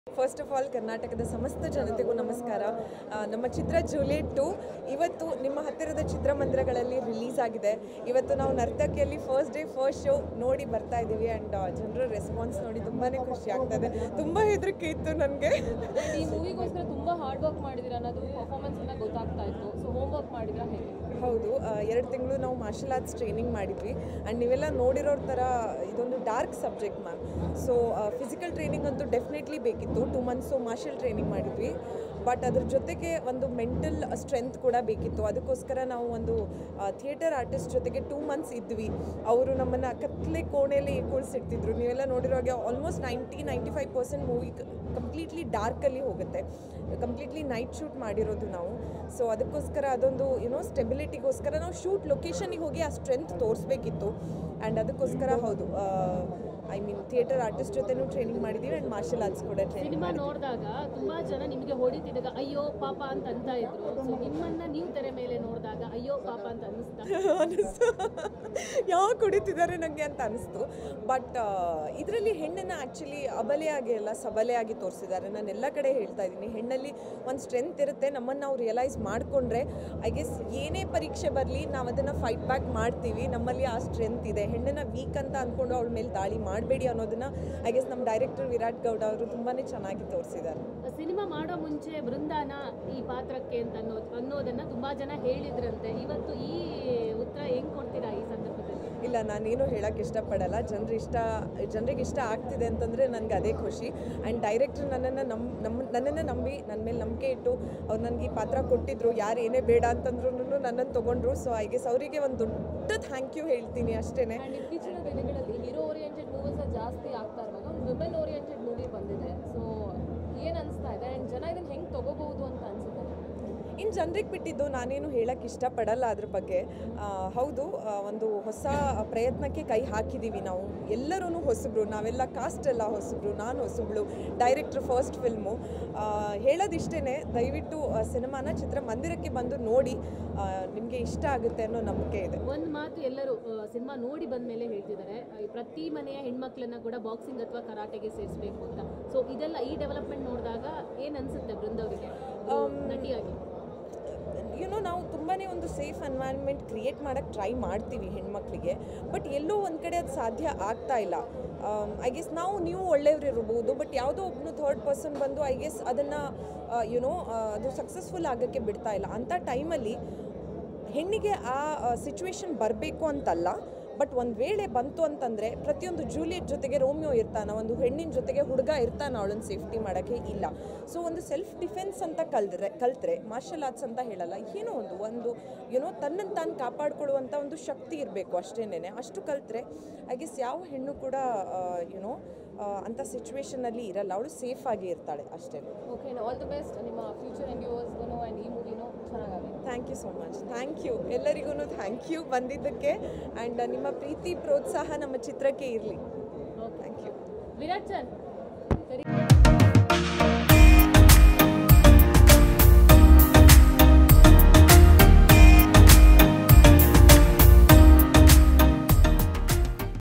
first of all ಕರ್ನಾಟಕದ ಸಮಸ್ತ ಜನತೆಗೂ ನಮಸ್ಕಾರ ಆ, ನಮ್ಮ ಚಿತ್ರ ಜೂಲಿಯಟ್ ಟು ಇವತ್ತು ನಿಮ್ಮ ಹತ್ತಿರದ ಚಿತ್ರಮಂದಿರಗಳಲ್ಲಿ ರಿಲೀಸ್ ಆಗಿದೆ ಇವತ್ತು ನಾವು ನರ್ತಕಿಯಲ್ಲಿ ಫಸ್ಟ್ ಡೇ ಫಸ್ಟ್ ಶೋ ನೋಡಿ ಬರ್ತಾ ಇದ್ದೀವಿ ಆ್ಯಂಡ್ ಜನರ ರೆಸ್ಪಾನ್ಸ್ ನೋಡಿ ತುಂಬಾ ಖುಷಿ ಆಗ್ತದೆ ತುಂಬ ಹೆದರಿಕೆ ಇತ್ತು ನನಗೆ And ಈ ಮೂವಿಗೋಸ್ಕರ ತುಂಬಾ ಹಾರ್ಡ್ ವರ್ಕ್ ಮಾಡಿದಿರ ಅನ್ನೋದು ಪರ್ಫಾರ್ಮೆನ್ಸ್ ಇಂದ ಗೊತ್ತಾಗ್ತಾ ಇತ್ತು ಸೊ ಹೋಮ್ ವರ್ಕ್ ಮಾಡಿದ್ರ ಹೇಗೆ ಹೌದು ಎರಡು ತಿಂಗಳು ನಾವು ಮಾರ್ಷಲ್ ಆರ್ಟ್ಸ್ ಟ್ರೈನಿಂಗ್ ಮಾಡಿದ್ವಿ ಆ್ಯಂಡ್ ನೀವೆಲ್ಲ ನೋಡಿರೋರ ಥರ ಇದೊಂದು dark subject ma'am so physical training ಅಂತೂ ಡೆಫಿನೆಟ್ಲಿ ಬೇಕಿತ್ತು ಟೂ ಮಂತ್ಸು ಮಾರ್ಷಲ್ ಟ್ರೈನಿಂಗ್ ಮಾಡಿದ್ವಿ ಬಟ್ ಅದ್ರ ಜೊತೆಗೆ ಒಂದು ಮೆಂಟಲ್ ಸ್ಟ್ರೆಂತ್ ಕೂಡ ಬೇಕಿತ್ತು ಅದಕ್ಕೋಸ್ಕರ ನಾವು ಒಂದು ಥಿಯೇಟರ್ ಆರ್ಟಿಸ್ಟ್ ಜೊತೆಗೆ ಟೂ ಮಂತ್ಸ್ ಇದ್ವಿ ಅವರು ನಮ್ಮನ್ನು ಕತ್ಲೆ ಕೋಣೆಯಲ್ಲಿ ಕೂಳಿಸಿಡ್ತಿದ್ರು ನೀವೆಲ್ಲ ನೋಡಿರೋ ಹಾಗೆ almost ninety ninety five percent movie completely ಡಾರ್ಕಲ್ಲಿ ಹೋಗುತ್ತೆ ಕಂಪ್ಲೀಟ್ಲಿ ನೈಟ್ ಶೂಟ್ ಮಾಡಿರೋದು ನಾವು ಸೊ ಅದಕ್ಕೋಸ್ಕರ ಅದೊಂದು ಯುನೋ ಸ್ಟೆಬಿಲಿಟಿಗೋಸ್ಕರ ನಾವು ಶೂಟ್ ಲೊಕೇಶನಿಗೆ ಹೋಗಿ ಆ ಸ್ಟ್ರೆಂತ್ ತೋರಿಸ್ಬೇಕಿತ್ತು ಆ್ಯಂಡ್ ಅದಕ್ಕೋಸ್ಕರ ಹೌದು ಐ ಮೀನ್ ಥಿಯೇಟರ್ ಆರ್ಟಿಸ್ಟ್ ಜೊತೆನೂ ಟ್ರೈನಿಂಗ್ ಮಾಡಿದ್ದೀವಿ ಆ್ಯಂಡ್ ಮಾರ್ಷಲ್ ಆರ್ಟ್ಸ್ ಕೂಡ ಟ್ರೈನಿಂಗ್ ಸಿನಿಮಾ ನೋಡಿದಾಗ ತುಂಬಾ ಜನ ನಿಮಗೆ ಹೊಡಿತಿದ್ದಾಗ ಅಯ್ಯೋ ಪಾಪ ಅಂತ ಅಂತ ಇದ್ರು ಸೊ ನಿಮ್ಮನ್ನ ನೀವು ತೆರೆ ಮೇಲೆ ನೋಡಿದಾಗ ಅಯ್ಯೋ ಪಾಪ ಅಂತ ಅನ್ನಿಸ್ತಾ ಅನಿಸ್ತು ಯಾಕೆ ಕುಡಿತಿದ್ದಾರೆ ನನಗೆ ಅಂತ ಅನಿಸ್ತು ಬಟ್ ಇದರಲ್ಲಿ ಹೆಣ್ಣನ್ನು ಆ್ಯಕ್ಚುಲಿ ಅಬಲೆಯಾಗಿ ಅಲ್ಲ ಸಬಲೆಯಾಗಿ ತೋರಿಸಿದ್ದಾರೆ ನಾನು ಎಲ್ಲ ಕಡೆ ಹೇಳ್ತಾ ಇದ್ದೀನಿ ಹೆಣ್ಣಲ್ಲಿ ಒಂದು ಸ್ಟ್ರೆಂತ್ ಇರುತ್ತೆ ನಮ್ಮನ್ನು ನಾವು ರಿಯಲೈಸ್ ಮಾಡಿಕೊಂಡ್ರೆ ಐ ಗೆಸ್ ಏನೇ ಪರೀಕ್ಷೆ ಬರಲಿ ನಾವು ಅದನ್ನು ಫೈಟ್ ಬ್ಯಾಕ್ ಮಾಡ್ತೀವಿ ನಮ್ಮಲ್ಲಿ ಆ ಸ್ಟ್ರೆಂತ್ ಇದೆ ಹೆಣ್ಣನ್ನು ವೀಕ್ ಅಂತ ಅಂದ್ಕೊಂಡು ಅವಳ ಮೇಲೆ ದಾಳಿ ಮಾಡಬೇಡಿ ಅನ್ನೋದನ್ನು ಐ ಗೆಸ್ ನಮ್ಮ ಡೈರೆಕ್ಟರ್ ವಿರಾಟ್ ಗೌಡ ಅವರು ತುಂಬಾ ಚೆನ್ನಾಗಿ ತೋರಿಸಿದ್ದಾರೆ ಸಿನಿಮಾ ಮಾಡೋ ಮುಂಚೆ ಬೃಂದಾನ ಈ ಪಾತ್ರಕ್ಕೆ ಅಂತ ಅನ್ನೋದು ಅನ್ನೋದನ್ನ ತುಂಬಾ ಜನ ಹೇಳಿದ್ರಂತೆ ಇವತ್ತು ಈ ಉತ್ತರ ಹೆಂಗ್ ಕೊಡ್ತೀರಾ ಈ ಸಂದರ್ಭದಲ್ಲಿ ಇಲ್ಲ ನಾನೇನು ಹೇಳೋಕ್ಕೆ ಇಷ್ಟಪಡಲ್ಲ ಜನರು ಇಷ್ಟ ಜನರಿಗೆ ಇಷ್ಟ ಆಗ್ತಿದೆ ಅಂತಂದರೆ ನನಗೆ ಅದೇ ಖುಷಿ ಆ್ಯಂಡ್ ಡೈರೆಕ್ಟ್ರ್ ನನ್ನನ್ನು ನಮ್ಮ ನಮ್ಮ ನನ್ನನ್ನು ನಂಬಿ ನನ್ನ ಮೇಲೆ ನಂಬಿಕೆ ಇಟ್ಟು ಅವ್ರು ನನಗೆ ಈ ಪಾತ್ರ ಕೊಟ್ಟಿದ್ರು ಯಾರು ಏನೇ ಬೇಡ ಅಂತಂದ್ರೂ ನನ್ನನ್ನು ತೊಗೊಂಡ್ರು ಸೊ ಐ ಗೆಸ್ ಅವರಿಗೆ ಒಂದು ದೊಡ್ಡ ಥ್ಯಾಂಕ್ ಯು ಹೇಳ್ತೀನಿ ಅಷ್ಟೇ ಆ್ಯಂಡ್ ಇತ್ತೀಚಿನ ದಿನಗಳಲ್ಲಿ ಹೀರೋ ಓರಿಯೆಂಟೆಡ್ ಮೂವೀಸ್ ಜಾಸ್ತಿ ಆಗ್ತಾ ಇರುವಾಗ ಒಂದು ವಿಮೆನ್ ಓರಿಯೆಂಟೆಡ್ ಮೂವಿ ಬಂದಿದೆ ಸೊ ಏನ್ ಅನಿಸ್ತಾ ಇದೆ ಆ್ಯಂಡ್ ಜನ ಇದನ್ನ ಹೆಂಗ್ ತಗೋಬಹುದು ಅಂತ ಅನ್ಸುತ್ತೆ ಇನ್ನು ಜನರಿಗೆ ಬಿಟ್ಟಿದ್ದು ನಾನೇನು ಹೇಳಕ್ಕೆ ಇಷ್ಟಪಡಲ್ಲ ಅದ್ರ ಬಗ್ಗೆ ಆ, ಹೌದು ಆ, ಒಂದು ಹೊಸ ಪ್ರಯತ್ನಕ್ಕೆ ಕೈ ಹಾಕಿದ್ದೀವಿ ನಾವು ಎಲ್ಲರೂ ಹೊಸಬ್ರು ನಾವೆಲ್ಲ ಕಾಸ್ಟ್ ಎಲ್ಲ ಹೊಸಬ್ರು ನಾನು ಹೊಸಬ್ಳು ಡೈರೆಕ್ಟ್ರ್ ಫಸ್ಟ್ ಫಿಲ್ಮು ಹೇಳೋದಿಷ್ಟೇ ದಯವಿಟ್ಟು ಆ, ಸಿನಿಮಾನ ಚಿತ್ರಮಂದಿರಕ್ಕೆ ಬಂದು ನೋಡಿ ನಿಮಗೆ ಇಷ್ಟ ಆಗುತ್ತೆ ಅನ್ನೋ ನಂಬಿಕೆ ಇದೆ ಒಂದು ಮಾತು ಎಲ್ಲರೂ ಸಿನಿಮಾ ನೋಡಿ ಬಂದ ಮೇಲೆ ಹೇಳ್ತಿದ್ದಾರೆ ಆ, ಈ ಪ್ರತಿ ಮನೆಯ ಹೆಣ್ಮಕ್ಳನ್ನ ಕೂಡ ಬಾಕ್ಸಿಂಗ್ ಅಥವಾ ಕರಾಟೆಗೆ ಸೇರಿಸಬೇಕು ಅಂತ ಸೊ ಇದೆಲ್ಲ ಈ ಡೆವಲಪ್ಮೆಂಟ್ ನೋಡಿದಾಗ ಏನ್ ಅನ್ಸುತ್ತೆ ಬೃಂದವರಿಗೆ ನಟಿಯಾಗಿ ಯುನೋ ನಾವು ತುಂಬಾ ಒಂದು ಸೇಫ್ ಎನ್ವೈರ್ನ್ಮೆಂಟ್ ಕ್ರಿಯೇಟ್ ಮಾಡೋಕ್ಕೆ ಟ್ರೈ ಮಾಡ್ತೀವಿ ಹೆಣ್ಮಕ್ಳಿಗೆ ಬಟ್ ಎಲ್ಲೋ ಒಂದು ಕಡೆ ಅದು ಸಾಧ್ಯ ಆಗ್ತಾ ಇಲ್ಲ ಐ ಗೆಸ್ ನಾವು ನೀವು ಒಳ್ಳೆಯವ್ರು ಇರ್ಬೋದು ಬಟ್ ಯಾವುದೋ ಒಬ್ಬನು ಥರ್ಡ್ ಪರ್ಸನ್ ಬಂದು ಐ ಗೆಸ್ ಅದನ್ನು ಯುನೋ ಅದು ಸಕ್ಸಸ್ಫುಲ್ ಆಗೋಕ್ಕೆ ಬಿಡ್ತಾ ಇಲ್ಲ ಅಂಥ ಟೈಮಲ್ಲಿ ಹೆಣ್ಣಿಗೆ ಆ ಸಿಚುವೇಶನ್ ಬರಬೇಕು ಅಂತಲ್ಲ ಬಟ್ ಒಂದು ವೇಳೆ ಬಂತು ಅಂತಂದರೆ ಪ್ರತಿಯೊಂದು ಜೂಲಿಯಟ್ ಜೊತೆಗೆ ರೋಮಿಯೋ ಇರ್ತಾನ ಒಂದು ಹೆಣ್ಣಿನ ಜೊತೆಗೆ ಹುಡುಗ ಇರ್ತಾನ ಅವಳನ್ನು ಸೇಫ್ಟಿ ಮಾಡೋಕ್ಕೆ ಇಲ್ಲ ಸೊ ಒಂದು ಸೆಲ್ಫ್ ಡಿಫೆನ್ಸ್ ಅಂತ ಕಲ್ದ್ರೆ ಕಲ್ತ್ರೆ ಮಾರ್ಷಲ್ ಆರ್ಟ್ಸ್ ಅಂತ ಹೇಳಲ್ಲ ಏನೋ ಒಂದು ಒಂದು ಯುನೋ ತನ್ನನ್ನು ತಾನು ಕಾಪಾಡ್ಕೊಳ್ಳುವಂಥ ಒಂದು ಶಕ್ತಿ ಇರಬೇಕು ಅಷ್ಟೇನೆ ಅಷ್ಟು ಕಲ್ತ್ರೆ ಐ ಗೆಸ್ ಯಾವ ಹೆಣ್ಣು ಕೂಡ ಯುನೋ ಅಂಥ ಸಿಚುವೇಶನಲ್ಲಿ ಇರಲ್ಲ ಅವಳು ಸೇಫ್ ಆಗಿ ಇರ್ತಾಳೆ ಅಷ್ಟೇ ಓಕೆ ಆಲ್ ದಿ ಬೆಸ್ಟ್ ನಿಮ್ಮ ಫ್ಯೂಚರ್ ಎಂಡ್ಯೂವರ್ಸ್ಗೂ ಆ್ಯಂಡ್ ಈ ಮೂವಿನೂ ಚೆನ್ನಾಗಾಗಲಿ thank you so much thank you ಎಲ್ಲರಿಗೂ ಥ್ಯಾಂಕ್ ಯು ಬಂದಿದ್ದಕ್ಕೆ ಆ್ಯಂಡ್ ನಿಮ್ಮ ಪ್ರೀತಿ ಪ್ರೋತ್ಸಾಹ ನಮ್ಮ ಚಿತ್ರಕ್ಕೆ ಇರಲಿ ಥ್ಯಾಂಕ್ ಯು ವಿರಾಟ್ ಸರ್